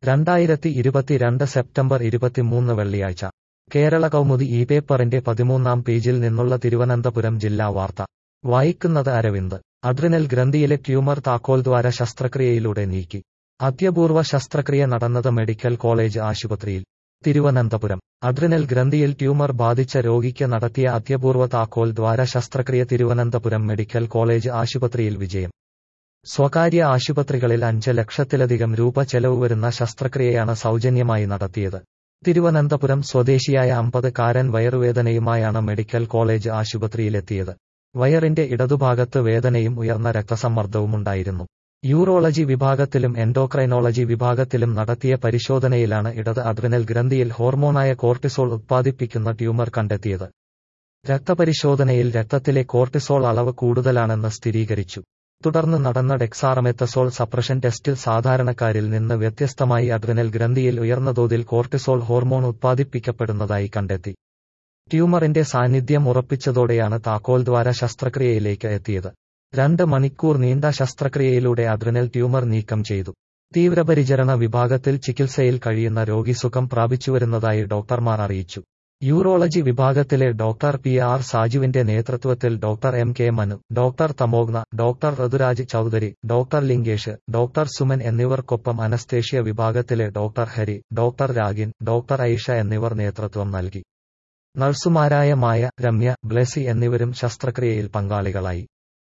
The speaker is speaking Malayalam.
രണ്ടായിരത്തി ഇരുപത്തിരണ്ട് സെപ്റ്റംബർ ഇരുപത്തിമൂന്ന് വെള്ളിയാഴ്ച കേരള കൗമുദി ഈ പേപ്പറിന്റെ പതിമൂന്നാം പേജിൽ നിന്നുള്ള തിരുവനന്തപുരം ജില്ലാ വാർത്ത വായിക്കുന്നത് അരവിന്ദ് അഡ്രിനൽ ഗ്രന്ഥിയിലെ ട്യൂമർ താക്കോൽദ്വാര ശസ്ത്രക്രിയയിലൂടെ നീക്കി അത്യപൂർവ ശസ്ത്രക്രിയ നടന്നത് മെഡിക്കൽ കോളേജ് ആശുപത്രിയിൽ തിരുവനന്തപുരം അഡ്രിനൽ ഗ്രന്ഥിയിൽ ട്യൂമർ ബാധിച്ച രോഗിക്ക് നടത്തിയ അത്യപൂർവ താക്കോൽ ദ്വാര ശസ്ത്രക്രിയ തിരുവനന്തപുരം മെഡിക്കൽ കോളേജ് ആശുപത്രിയിൽ വിജയം സ്വകാര്യ ആശുപത്രികളിൽ അഞ്ച് ലക്ഷത്തിലധികം രൂപ ചെലവ് വരുന്ന ശസ്ത്രക്രിയയാണ് സൗജന്യമായി നടത്തിയത് തിരുവനന്തപുരം സ്വദേശിയായ അമ്പത് കാരൻ വയറുവേദനയുമായാണ് മെഡിക്കൽ കോളേജ് ആശുപത്രിയിലെത്തിയത് വയറിന്റെ ഇടതുഭാഗത്ത് വേദനയും ഉയർന്ന രക്തസമ്മർദ്ദവുമുണ്ടായിരുന്നു യൂറോളജി വിഭാഗത്തിലും എൻഡോക്രൈനോളജി വിഭാഗത്തിലും നടത്തിയ പരിശോധനയിലാണ് ഇടത് അഡ്രിനൽ ഗ്രന്ഥിയിൽ ഹോർമോണായ കോർട്ടിസോൾ ഉത്പാദിപ്പിക്കുന്ന ട്യൂമർ കണ്ടെത്തിയത് രക്തപരിശോധനയിൽ രക്തത്തിലെ കോർട്ടിസോൾ അളവ് കൂടുതലാണെന്ന് സ്ഥിരീകരിച്ചു തുടർന്ന് നടന്ന ഡെക്സാറമെത്തസോൾ സപ്രഷൻ ടെസ്റ്റിൽ സാധാരണക്കാരിൽ നിന്ന് വ്യത്യസ്തമായി അഡ്രിനൽ ഗ്രന്ഥിയിൽ ഉയർന്ന തോതിൽ കോർട്ടിസോൾ ഹോർമോൺ ഉത്പാദിപ്പിക്കപ്പെടുന്നതായി കണ്ടെത്തി ട്യൂമറിന്റെ സാന്നിധ്യം ഉറപ്പിച്ചതോടെയാണ് താക്കോൽദ്വാര ശസ്ത്രക്രിയയിലേക്ക് എത്തിയത് രണ്ട് മണിക്കൂർ നീണ്ട ശസ്ത്രക്രിയയിലൂടെ അഡ്രിനൽ ട്യൂമർ നീക്കം ചെയ്തു തീവ്രപരിചരണ വിഭാഗത്തിൽ ചികിത്സയിൽ കഴിയുന്ന രോഗി സുഖം പ്രാപിച്ചുവരുന്നതായി ഡോക്ടർമാർ അറിയിച്ചു യൂറോളജി വിഭാഗത്തിലെ ഡോക്ടർ പി ആർ സാജുവിന്റെ നേതൃത്വത്തിൽ doctor M K Manu doctor Tamoghna doctor Rituraj Chaudhary doctor Lingesh doctor Suman എന്നിവർക്കൊപ്പം അനസ്തേഷ്യ വിഭാഗത്തിലെ doctor Hari doctor Ragin doctor Aisha എന്നിവർ നേതൃത്വം നൽകി നഴ്സുമാരായ മായ രമ്യ ബ്ലെസി എന്നിവരും ശസ്ത്രക്രിയയിൽ പങ്കാളികളായി